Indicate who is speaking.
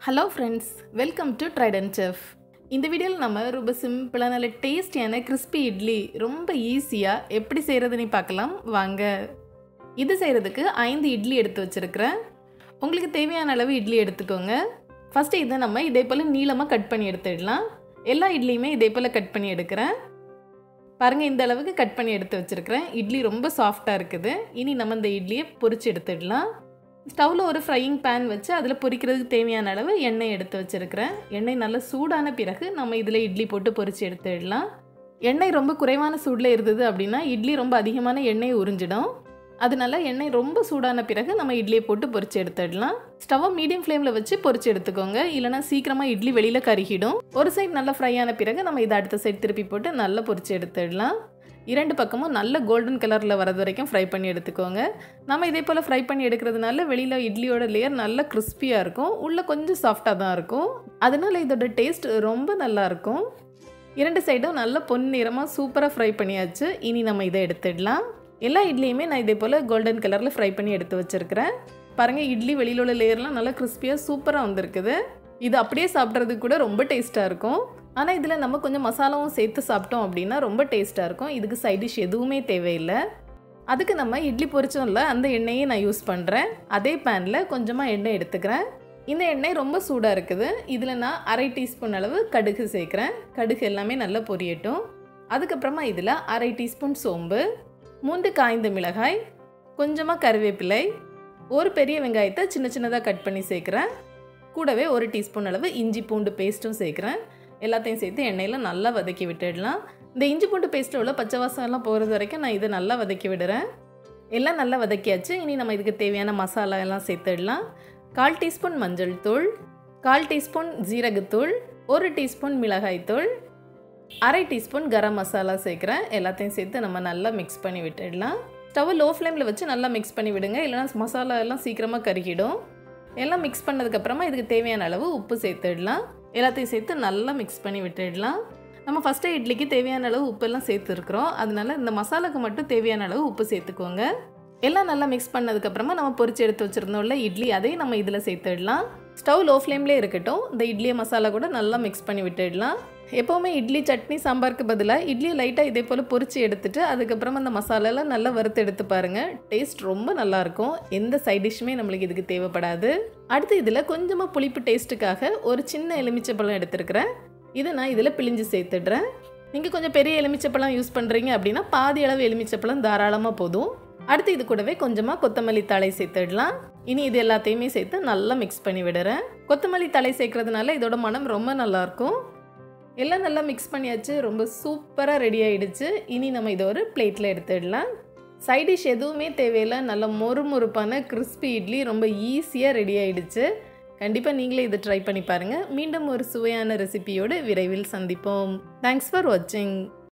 Speaker 1: hello friends welcome to Triton chef இந்த வீடியோவில் நம்ம ரொம்ப சிம்பிளாக நல்ல டேஸ்டியான கிறிஸ்பி இட்லி ரொம்ப ஈஸியாக எப்படி செய்கிறதுன்னு பார்க்கலாம் வாங்க இது செய்கிறதுக்கு ஐந்து இட்லி எடுத்து வச்சுருக்கிறேன் உங்களுக்கு தேவையான அளவு இட்லி எடுத்துக்கோங்க ஃபஸ்ட்டு இதை நம்ம இதே போல் நீளமாக கட் பண்ணி எடுத்துடலாம் எல்லா இட்லியுமே இதே போல் கட் பண்ணி எடுக்கிறேன் பாருங்கள் இந்த அளவுக்கு கட் பண்ணி எடுத்து வச்சுருக்கிறேன் இட்லி ரொம்ப சாஃப்டாக இருக்குது இனி நம்ம இந்த இட்லியை பொரிச்சு எடுத்துடலாம் ஸ்டவ்வில் ஒரு ஃப்ரையிங் பேன் வச்சு அதில் பொரிக்கிறதுக்கு தேவையான அளவு எண்ணெய் எடுத்து வச்சுருக்கிறேன் எண்ணெய் நல்லா சூடான பிறகு நம்ம இதில் இட்லி போட்டு பொரிச்சு எடுத்துடலாம் எண்ணெய் ரொம்ப குறைவான சூடில் இருந்தது அப்படின்னா இட்லி ரொம்ப அதிகமான எண்ணெய் உறிஞ்சிடும் அதனால எண்ணெய் ரொம்ப சூடான பிறகு நம்ம இட்லியை போட்டு பொரிச்சு எடுத்துடலாம் ஸ்டவ்வை மீடியம் ஃப்ளேமில் வச்சு பொரிச்சு எடுத்துக்கோங்க இல்லைனா சீக்கிரமாக இட்லி வெளியில் கருகிடும் ஒரு சைடு நல்லா ஃப்ரை ஆன பிறகு நம்ம இதை அடுத்த சைடு திருப்பி போட்டு நல்லா பொரிச்சு எடுத்துடலாம் இரண்டு பக்கமும் நல்ல கோல்டன் கலரில் வரது வரைக்கும் ஃப்ரை பண்ணி எடுத்துக்கோங்க நம்ம இதே போல் ஃப்ரை பண்ணி எடுக்கிறதுனால வெளியில் இட்லியோட லேயர் நல்ல கிறிஸ்பியாக இருக்கும் உள்ளே கொஞ்சம் சாஃப்டாக தான் இருக்கும் அதனால இதோட டேஸ்ட் ரொம்ப நல்லாயிருக்கும் இரண்டு சைடும் நல்ல பொன்னிறமாக சூப்பராக ஃப்ரை பண்ணியாச்சு இனி நம்ம இதை எடுத்துடலாம் எல்லா இட்லியுமே நான் இதே போல் கோல்டன் கலரில் ஃப்ரை பண்ணி எடுத்து வச்சுருக்கிறேன் பாருங்கள் இட்லி வெளியில் உள்ள லேயர்லாம் நல்லா கிறிஸ்பியாக சூப்பராக வந்திருக்குது இது அப்படியே சாப்பிட்றதுக்கு கூட ரொம்ப டேஸ்ட்டாக இருக்கும் ஆனால் இதில் நம்ம கொஞ்சம் மசாலாவும் சேர்த்து சாப்பிட்டோம் அப்படின்னா ரொம்ப டேஸ்ட்டாக இருக்கும் இதுக்கு சைட் டிஷ் எதுவுமே தேவையில்லை அதுக்கு நம்ம இட்லி பொரிச்சோம்ல அந்த எண்ணெயை நான் யூஸ் பண்ணுறேன் அதே பேனில் கொஞ்சமாக எண்ணெய் எடுத்துக்கிறேன் இந்த எண்ணெய் ரொம்ப சூடாக இருக்குது இதில் நான் அரை டீஸ்பூன் அளவு கடுகு சேர்க்குறேன் கடுகு எல்லாமே நல்லா பொரியட்டும் அதுக்கப்புறமா இதில் அரை டீஸ்பூன் சோம்பு மூன்று காய்ந்த மிளகாய் கொஞ்சமாக கருவேப்பிலை ஒரு பெரிய வெங்காயத்தை சின்ன சின்னதாக கட் பண்ணி சேர்க்குறேன் கூடவே ஒரு டீஸ்பூன் அளவு இஞ்சி பூண்டு பேஸ்ட்டும் சேர்க்குறேன் எல்லாத்தையும் சேர்த்து எண்ணெயில் நல்லா வதக்கி விட்டுடலாம் இந்த இஞ்சி பூண்டு பேஸ்ட்டில் உள்ள பச்சை வாசம் எல்லாம் போகிறது வரைக்கும் நான் இதை நல்லா வதக்கி விடுறேன் எல்லாம் நல்லா வதக்கியாச்சு இனி நம்ம இதுக்கு தேவையான மசாலா எல்லாம் சேர்த்துடலாம் கால் டீஸ்பூன் மஞ்சள் தூள் கால் டீஸ்பூன் ஜீரகத்தூள் ஒரு டீஸ்பூன் மிளகாய்த்தூள் அரை டீஸ்பூன் கரம் மசாலா சேர்க்குறேன் எல்லாத்தையும் சேர்த்து நம்ம நல்லா மிக்ஸ் பண்ணி விட்டுடலாம் ஸ்டவ் லோ ஃப்ளேமில் வச்சு நல்லா மிக்ஸ் பண்ணி விடுங்க இல்லைனா மசாலா எல்லாம் சீக்கிரமாக கருகிடும் எல்லாம் மிக்ஸ் பண்ணதுக்கப்புறமா இதுக்கு தேவையான அளவு உப்பு சேர்த்துடலாம் எல்லாத்தையும் சேர்த்து நல்லா மிக்ஸ் பண்ணி விட்டுடலாம் நம்ம ஃபஸ்ட்டு இட்லிக்கு தேவையான அளவு உப்பெல்லாம் சேர்த்துருக்குறோம் அதனால இந்த மசாலாக்கு மட்டும் தேவையான அளவு உப்பு சேர்த்துக்கோங்க எல்லாம் நல்லா மிக்ஸ் பண்ணதுக்கப்புறமா நம்ம பொரிச்சு எடுத்து வச்சுருந்தோம்ல இட்லி அதையும் நம்ம இதில் சேர்த்துடலாம் ஸ்டவ் லோ ஃப்ளேம்லேயே இருக்கட்டும் இந்த இட்லியை மசாலா கூட நல்லா மிக்ஸ் பண்ணி விட்டுடலாம் எப்போவுமே இட்லி சட்னி சாம்பாருக்கு பதிலாக இட்லியை லைட்டாக இதே போல் பொரிச்சு எடுத்துட்டு அதுக்கப்புறமா அந்த மசாலாலாம் நல்லா வறுத்து எடுத்து பாருங்கள் டேஸ்ட் ரொம்ப நல்லாயிருக்கும் எந்த சைட் டிஷ்ஷுமே நம்மளுக்கு இதுக்கு தேவைப்படாது அடுத்து இதில் கொஞ்சமாக புளிப்பு டேஸ்ட்டுக்காக ஒரு சின்ன எலுமிச்சப்பழம் எடுத்துருக்கிறேன் இதை நான் இதில் பிழிஞ்சு சேர்த்துடுறேன் நீங்கள் கொஞ்சம் பெரிய எலுமிச்சப்பழம் யூஸ் பண்ணுறீங்க அப்படின்னா பாதி அளவு எலுமிச்சப்பழம் தாராளமாக போதும் அடுத்து இது கூடவே கொஞ்சமாக கொத்தமல்லி தழை சேர்த்துடலாம் இனி இது எல்லாத்தையுமே சேர்த்து நல்லா மிக்ஸ் பண்ணி விடுறேன் கொத்தமல்லி தழை சேர்க்கறதுனால இதோட மனம் ரொம்ப நல்லாயிருக்கும் எல்லாம் நல்லா மிக்ஸ் பண்ணியாச்சு ரொம்ப சூப்பராக ரெடி ஆகிடுச்சு இனி நம்ம இதை ஒரு பிளேட்டில் எடுத்துடலாம் சைட் டிஷ் எதுவுமே தேவையில்லை நல்ல மொறுமொறுப்பான கிறிஸ்பி இட்லி ரொம்ப ஈஸியாக ரெடி ஆகிடுச்சு கண்டிப்பாக நீங்களே இதை ட்ரை பண்ணி பாருங்கள் மீண்டும் ஒரு சுவையான ரெசிபியோடு விரைவில் சந்திப்போம் தேங்க்ஸ் ஃபார் வாட்சிங்